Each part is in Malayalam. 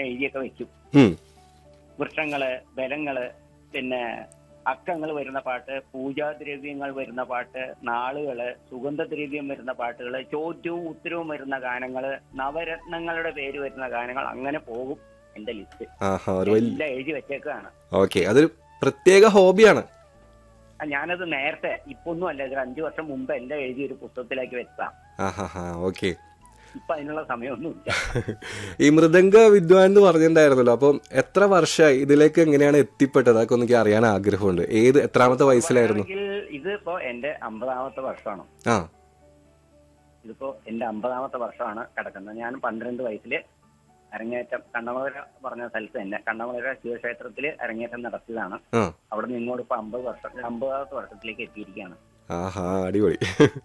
എഴുതിയൊക്കെ വെക്കും ഉം. വൃക്ഷങ്ങള് ബലങ്ങള് പിന്നെ അക്കങ്ങൾ വരുന്ന പാട്ട് പൂജാദ്രവ്യങ്ങൾ വരുന്ന പാട്ട് നാളുകള് സുഗന്ധദ്രവ്യം വരുന്ന പാട്ടുകള് ചോദ്യവും ഉത്തരവും വരുന്ന ഗാനങ്ങള് നവരത്നങ്ങളുടെ പേര് വരുന്ന ഗാനങ്ങൾ അങ്ങനെ പോകും എന്റെ ലിസ്റ്റ് ആഹാ ഒരു വലിയ എല്ലാം എഴുതി വെച്ചേക്കാണ് ഓക്കെ അതൊരു പ്രത്യേക ഹോബിയാണ് ആ, ഞാനത് നേരത്തെ ഇപ്പൊന്നും അല്ല ഒരു അഞ്ചു വർഷം മുമ്പ് എല്ലാം എഴുതി ഒരു പുസ്തകത്തിലേക്ക് വെച്ചതാ ആഹാ ഹാ ഓക്കെ ഇപ്പൊ അതിനുള്ള സമയമൊന്നുമില്ല ഈ മൃദംഗ വിദ്വാൻ എന്ന് പറഞ്ഞിട്ടുണ്ടായിരുന്നല്ലോ അപ്പം എത്ര വർഷമായി ഇതിലേക്ക് എങ്ങനെയാണ് എത്തിപ്പെട്ടത് അതൊക്കെ ഒന്ന് എനിക്ക് അറിയാൻ ആഗ്രഹമുണ്ട് ഏത് എത്രാമത്തെ വയസ്സിലായിരുന്നു പറയുകയാണെങ്കിൽ ഇതിപ്പോ എന്റെ അമ്പതാമത്തെ വർഷമാണ് ആ ഇതിപ്പോ എന്റെ അമ്പതാമത്തെ വർഷമാണ് കിടക്കുന്നത് ഞാൻ പന്ത്രണ്ട് വയസ്സില് അരങ്ങേറ്റം കണ്ണമലര പറഞ്ഞ സ്ഥലത്ത് തന്നെ കണ്ണമലര ശിവക്ഷേത്രത്തില് അരങ്ങേറ്റം നടത്തിയതാണ് ആ അവിടെ നിന്ന് ഇങ്ങോട്ട് ഇപ്പൊ അമ്പത് വർഷം അമ്പതാമത്തെ വർഷത്തിലേക്ക് എത്തിയിരിക്കുകയാണ് ആഹാ അടിപൊളി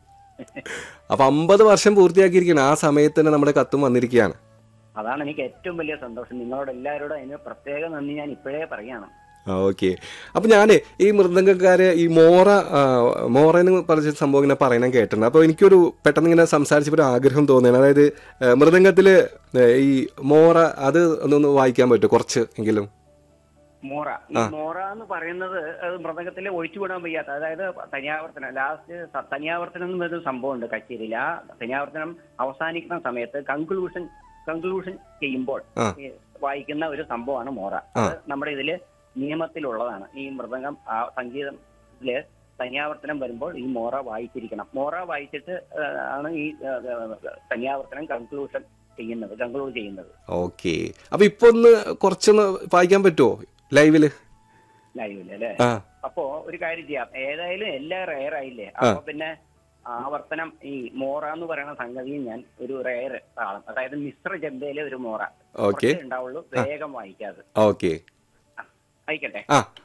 അപ്പൊ അമ്പത് വർഷം പൂർത്തിയാക്കിയിരിക്കുകയാണ് ആ സമയത്ത് തന്നെ നമ്മുടെ കത്തും വന്നിരിക്കുകയാണ് അതാണ് എനിക്ക് ഏറ്റവും വലിയ സന്തോഷം നിങ്ങളോട് എല്ലാവരോടും അതിന് പ്രത്യേക നന്ദി ഞാൻ ഇപ്പോഴേ പറയാണ് ഓക്കെ അപ്പൊ ഞാനേ ഈ മൃദംഗക്കാര് ഈ മോറ ആ, മോറ എന്ന് പറഞ്ഞ സംഭവം ഇങ്ങനെ പറയണം കേട്ടിട്ടുണ്ട് അപ്പൊ എനിക്കൊരു പെട്ടെന്ന് ഇങ്ങനെ സംസാരിച്ചപ്പോൾ ഒരു ആഗ്രഹം തോന്നിയാണ് അതായത് ഏ, മൃദംഗത്തില് ഏ, ഈ മോറ അത് ഒന്നൊന്ന് വായിക്കാൻ പറ്റുമോ കുറച്ച് എങ്കിലും മോറ ഈ മോറ എന്ന് പറയുന്നത് അത് മൃതകത്തിൽ ഒഴിച്ചുവിടാൻ വയ്യാത്ത അതായത് തനിയാവർത്തനം ലാസ്റ്റ് തനിയാവർത്തനം എന്ന് പറയുന്ന സംഭവമുണ്ട് കച്ചേരിയിൽ ആ തനിയാവർത്തനം അവസാനിക്കുന്ന സമയത്ത് കൺക്ലൂഷൻ കൺക്ലൂഷൻ ചെയ്യുമ്പോൾ ആ. ഈ വായിക്കുന്ന ഒരു സംഭവമാണ് മോറ ആ. അത് നമ്മുടെ ഇതില് നിയമത്തിലുള്ളതാണ് ഈ മൃദംഗം ആ സംഗീതത്തില് തനിയാവർത്തനം വരുമ്പോൾ ഈ മോറ വായിച്ചിരിക്കണം മോറ വായിച്ചിട്ട് ആ, ആണ് ഈ ആ, ആ, തനിയാവർത്തനം കൺക്ലൂഷൻ ചെയ്യുന്നത് കൺക്ലൂഡ് ചെയ്യുന്നത് ഓക്കെ അപ്പൊ ഇപ്പൊ ഒന്ന് കുറച്ചൊന്ന് വായിക്കാൻ പറ്റുമോ ലൈവില് ലൈവില് അല്ലേ ആ അപ്പോ ഒരു കാര്യം ചെയ്യാം ഏതായാലും എല്ലാം റെയർ ആയില്ലേ അപ്പൊ പിന്നെ ആവർത്തനം ഈ മോറ എന്ന് പറയുന്ന സംഗതിയും ഞാൻ ഒരു റെയർ താളം അതായത് മിശ്ര ജന്തയിലെ ഒരു മോറ ഓക്കെ കുറച്ചേ ഉണ്ടാവുള്ളൂ വേഗം വായിക്കാതെ ഓക്കെ വായിക്കട്ടെ ആ